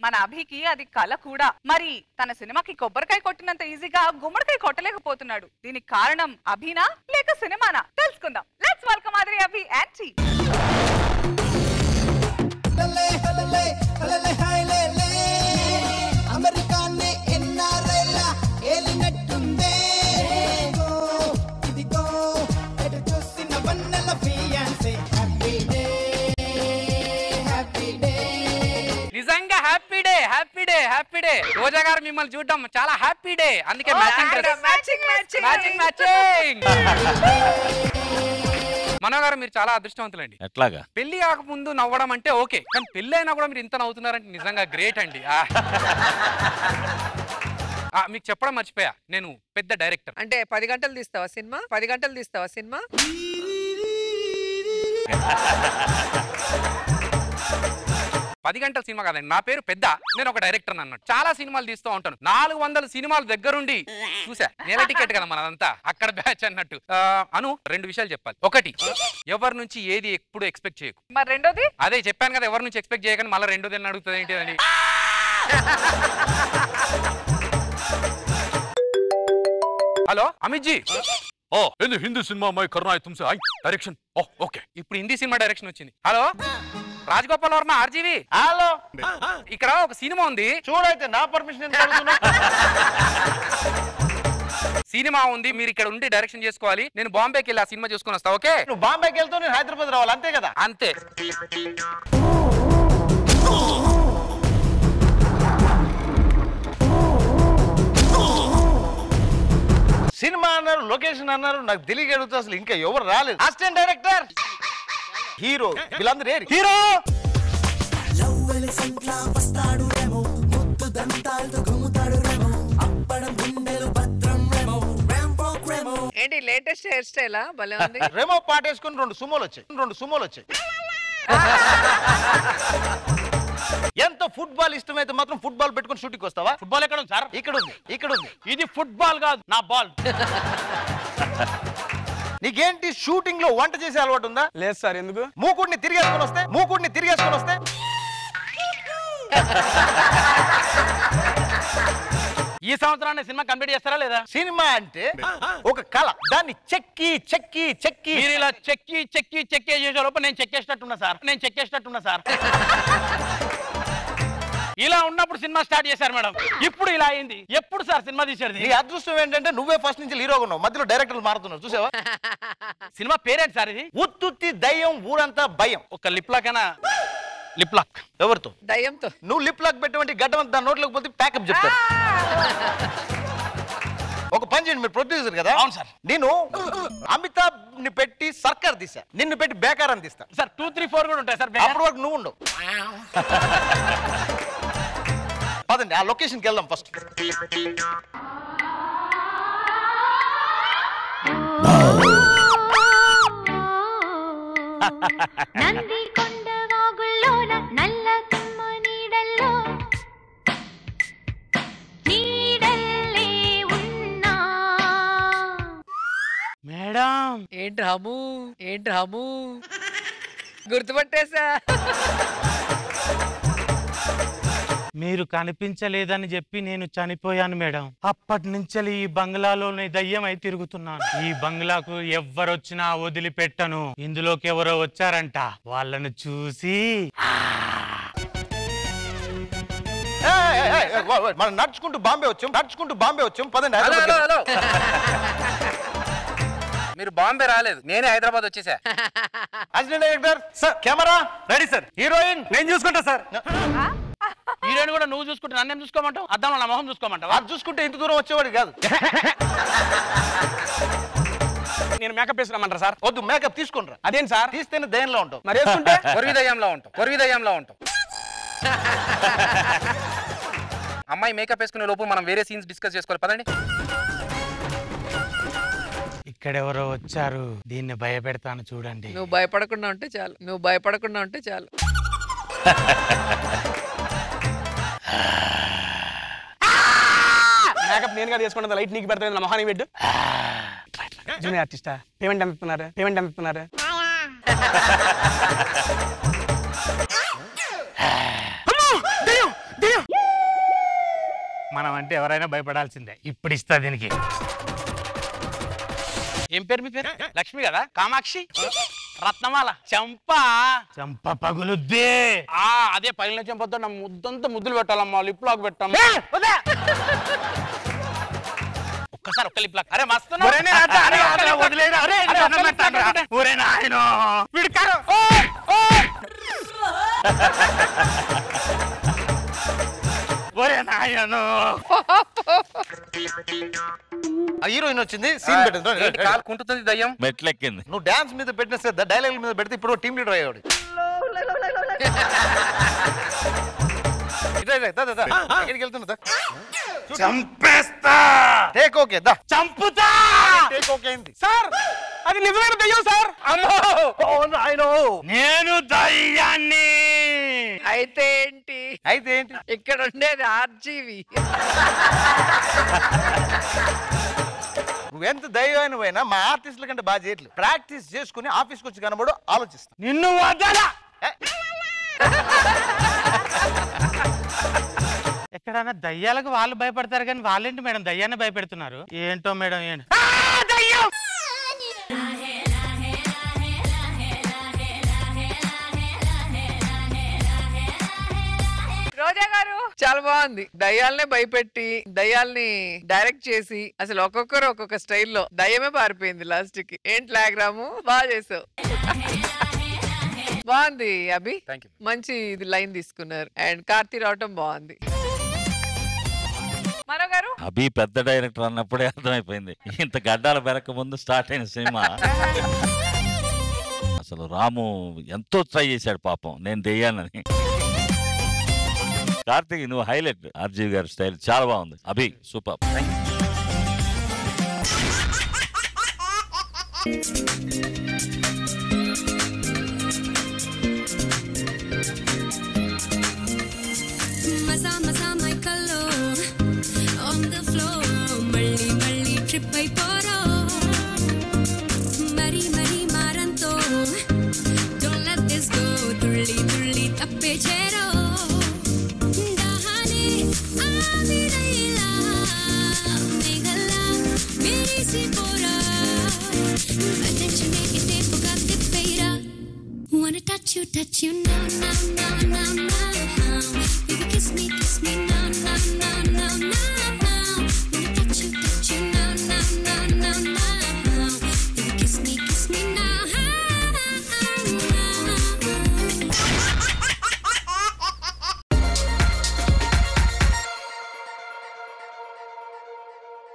మన అభికి అది కళ కూడా మరి తన సినిమాకి కొబ్బరికాయ కొట్టినంత ఈజీగా గుమ్మడికాయ కొట్టలేకపోతున్నాడు దీనికి కారణం అభినా లేక సినిమానా తెలుసుకుందాం లెట్స్ వెల్కమ్ ఆదిరి అభి యాంటీ అమెరికానే ఎన్ఆర్ఐలా ఏలినట్టుందే ఇదిగో, ఇదిగో ఎటు చూసిన వన్నెల fiancee happy day happy day నిజంగా happy day happy day happy day Roja garu మిమ్మల్ని చూడడం చాలా హ్యాపీ డే అందుకే matching dress matching matching matching matching Mano garu మీరు చాలా అదృష్టవంతులండి ఎట్లాగా పెళ్లి కాకముందు నవ్వడం అంటే ఓకే కానీ పెళ్లి అయినా కూడా మీరు ఇంత నవ్వుతున్నారంటే నిజంగా గ్రేట్ అండి ఆ. ఆ, మీకు చెప్పడం మర్చిపోయా నేను పెద్ద డైరెక్టర్ అంటే పది గంటలు తీస్తావా సినిమా పది గంటలు తీస్తావా సినిమా పది గంటల సినిమా కాదండి నా పేరు పెద్ద నేను ఒక డైరెక్టర్ అన్నట్టు చాలా సినిమాలు తీస్తూ ఉంటాను నాలుగు వందల సినిమాల దగ్గరుండి చూసా నెల టికెట్ కదా మనదంతా అక్కడ బ్యాచ్ అన్నట్టు ఆ, అను రెండు విషయాలు చెప్పాలి ఒకటి ఎవరి నుంచి ఏది ఎప్పుడు ఎక్స్పెక్ట్ చేయకు మరి రెండోది అదే చెప్పాను కదా ఎవరి నుంచి ఎక్స్పెక్ట్ చేయకని మళ్ళీ రెండోది అని అడుగుతుంది ఏంటి అని హలో అమిత్ జీ ఓ ఏంది హిందీ సినిమా మై కరుణా తుమ్సే ఐ డైరెక్షన్ ఓ ఓకే ఇప్పుడు హిందీ సినిమా డైరెక్షన్ వచ్చింది hello Rajagopal Varma RGV hello ఇక్కడ ఒక సినిమా ఉంది చూడైతే నా పర్మిషన్ ఎందుకు అడుగుతున్నావ్? సినిమా ఉంది మీరు ఇక్కడ ఉండి డైరెక్షన్ చేసుకోవాలి నేను బాంబేకి వెళ్ళి ఆ సినిమా చూసుకొని వస్తా ఓకే నువ్వు బాంబేకి వెళ్తావు నేను హైదరాబాద్ రావాలి అంతే కదా అంతే సినిమా అన్నారు లొకేషన్ అన్నారు నాకు తెలియక అడుగుతా అసలు ఇంకా ఎవరు రాలేదు అసిస్టెంట్ డైరెక్టర్ హీరో వీళ్ళందరూ ఏరి హీరో లవ్వలి సంట్లా వస్తాడు రేమో ముద్దు దంతాలతో గుమ్ముతాడు రేమో అప్పడం గుండెలు భద్రం రేమో ర్యాంపో రేమో ఏంటి లేటెస్ట్ హెయిర్ స్టైలా భలే ఉంది రెమో పాట వేసుకుని రెండు సుమోలు వచ్చాయి రెండు సుమోలు వచ్చాయి ఎంత ఫుట్బాల్ ఇష్టమైతే మాత్రం ఫుట్బాల్ పెట్టుకుని షూటింగ్ వస్తావా ఫుట్బాల్ ఎక్కడ ఉంది సార్ ఇక్కడ ఉంది ఇక్కడ ఉంది ఇది ఫుట్బాల్ కాదు నా బాల్ నీకేంటి షూటింగ్ లో వంట చేసే అలవాటు ఉందా లేదు సార్ ఎందుకు మూకుడిని తిరిగేసుకొని వస్తే మూకుడిని తిరిగేసుకొని వస్తే ఈ సంవత్సరాన్ని సినిమా కంప్లీట్ చేస్తారా లేదా సినిమా అంటే ఒక కళ దాన్ని చెక్కి చెక్కి చెక్కి మీరు ఇలా చెక్కి చెక్కి చెక్కి చేసే లోపు నేను చెక్కేసినట్టున్నా సార్ నేను చెక్కేసినట్టున్నా సార్ ఇలా ఉన్నప్పుడు సినిమా స్టార్ట్ చేశారు మేడం ఇప్పుడు ఇలా అయింది ఎప్పుడు సార్ సినిమా తీసేది నీ అదృష్టం ఏంటంటే నువ్వే ఫస్ట్ నుంచి హీరోగా ఉన్నావు మధ్యలో డైరెక్టర్లు మారుతున్నారు చూసావా సినిమా పేరేంటి సార్ ఇది ఉత్తుత్తి దయ్యం ఊరంతా భయం ఒక లిప్ లాక్ అయినా లిప్ లాక్ ఎవరితో దయ్యంతో నువ్వు లిప్ లాక్ పెట్టేవంటి గడ్డం అంతా దాని నోట్లోకి పోతే ప్యాకప్ చెప్తారు ఒక పని చేయండి మీరు ప్రొడ్యూసర్ కదా అవును సార్. నేను అమితాబ్ ని పెట్టి సర్కార్ తీసా నిన్ను పెట్టి బేకార్ అని తీస్తా సార్ టూ త్రీ ఫోర్ కూడా ఉంటాయి సార్ అప్పటి వరకు నువ్వు ఉండవు పదండి ఆ లొకేషన్కి వెళ్దాం ఫస్ట్ నంది కొండ వాగుల్లోన నల్ల తుమ్మ నీడల్లో నీడల్లే ఉన్నా మేడం ఏంటి రాము ఏంటి రాము గుర్తుపట్టేసా మీరు కనిపించలేదని చెప్పి నేను చనిపోయాను మేడం అప్పటి నుంచి ఈ బంగ్లాలోనే దయ్యమై తిరుగుతున్నాను ఈ బంగ్లాకు ఎవ్వరొచ్చినా వదిలిపెట్టను ఇందులోకి ఎవరో వచ్చారంట వాళ్ళను చూసి ఏయ్, ఏయ్, ఏయ్, ఏయ్, వా- వా- మనం నడుచుకుంటూ బాంబే వచ్చాం నడుచుకుంటూ బాంబే వచ్చాం పదండి హలో హలో హైదరాబాద్కి. హలో మీరు బాంబే రాలేదు నేనే హైదరాబాద్ వచ్చేసా assistant director sir camera ready sir heroine నేను చూసుకుంటా సార్ హీరోయిన్ కూడా నువ్వు చూసుకుంటే నన్నేం చూసుకోమంటావు అద్దంలో నా మొహం చూసుకోమంటావా అది చూసుకుంటే ఇంత దూరం వచ్చేవాడు కాదు నేను మేకప్ వేసుకురమ్మంటారా సార్ వద్దు మేకప్ తీసుకుని రా అదేంటి సార్ తీస్తేనే దయంలో ఉంటావు మరి వేసుకుంటే కొరివి దయ్యంలో ఉంటాం కొరివి దయ్యంలో ఉంటాం అమ్మాయి మేకప్ వేసుకునే లోపు మనం వేరే సీన్స్ డిస్కస్ చేసుకోవాలి పదండి ఇక్కడెవరో వచ్చారు దీన్ని భయపెడతాను చూడండి నువ్వు భయపడకుండా ఉంటే చాలు నువ్వు భయపడకుండా ఉంటే చాలు మేకప్ నేనుగా తీసుకుంటుంది లైట్ నీకు పెడతాను నా మొహానికి పెట్టు జూనియర్ ఆర్టిస్టా పేమెంట్ ఎంత ఇస్తున్నారు పేమెంట్ ఎంత ఇస్తున్నారు అమ్మో! దెయ్యం! దెయ్యం! మనం అంటే ఎవరైనా భయపడాల్సిందే ఇప్పుడు ఇస్తా దీనికి ఏం పేరు మీ పేరు లక్ష్మి కదా కామాక్షి రత్నమాల చంపా చంప పగులుద్దే ఆ అదే పైన చంపొద్దు నా ముద్దంతా ముద్దులు పెట్టాలమ్మా లిప్ లాక్ పెట్టాము ఒక్కసారి ఒక్క లిప్ లాక్ అరే మస్తు ఒరేయ్ రాజా, అరే, అరే, వదిలేయరా, అరే, ఇది అన్నం పెట్టానురా. ఒరేయ్ నాయనో, వీడి కారు, ఓ, ఓ. ఒరేయ్ నాయనో. ఆ హీరోయిన్ వచ్చింది సీన్ పెట్టింది కాలు కుంటుతుంది దయ్యం మెట్లెక్కింది నువ్వు డాన్స్ మీద పెట్టిన శ్రద్ధ డైలాగ్ మీద పెడితే ఇప్పుడు టీమ్ లీడర్ అయ్యాడు ఇదే, ఇదే, దా, దా, దా. ఎక్కడికి వెళ్తున్నా దా. చంపేస్తా టేక్ ఓకే దా చంపుతా టేక్ ఓకే అయింది సార్ అది నిజమైన దయ్యం సార్ ఆయన నేను దయ్యాన్ని అయితే ఏంటి అయితే ఏంటి ఇక్కడ ఉండేది ఆర్జీవి నువ్వెంత దైవమైన పోయినా మా ఆర్టిస్టుల కంటే బాగా చేయట్లేదు ప్రాక్టీస్ చేసుకుని ఆఫీస్కి వచ్చి కనబడు ఆలోచిస్తా నిన్ను వదలా ఎక్కడన్నా దయ్యాలకు వాళ్ళు భయపడతారు కానీ వాళ్ళేంటి మేడం దయ్యాన్ని భయపెడుతున్నారు ఏంటో మేడం ఏంటి ఆ, దయ్యం! రోజా గారు చాలా బాగుంది దయ్యాలనే భయపెట్టి దయ్యాల్ని డైరెక్ట్ చేసి అసలు ఒక్కొక్కరు ఒక్కొక్క స్టైల్లో దయ్యమే పారిపోయింది లాస్ట్ కి ఏంటి లాగ్రాము బాగా చేసావు బాగుంది అభి Thank you. మంచి ఇది లైన్ తీసుకున్నారు అండ్ కార్తీ రావటం బాగుంది మనో గారు అభి పెద్ద డైరెక్టర్ అన్నప్పుడే అర్థమైపోయింది ఇంత గడ్డాల పెరక ముందు స్టార్ట్ అయిన సినిమా అసలు రాము ఎంతో ట్రై చేశాడు పాపం నేను దెయ్యానని కార్తీక్ నువ్వు హైలైట్ ఆర్జీవి గారి స్టైల్ చాలా బాగుంది అభి సూపర్ మజా మజా మైకల్లో ఆన్ ద ఫ్లోర్ మళ్ళీ మళ్ళీ ట్రిప్ అయిపోరో మరి మరి మారంతో డోంట్ లెట్ దిస్ గో తుళ్ళి తుళ్ళి తప్పే చేరో దహానే ఆవిరైలా మేఘల్లా మెరిసిపోరా అటెన్షన్ ఇటే పొగా తిప్పేరా Wanna touch you, touch you now, now, now, now, now.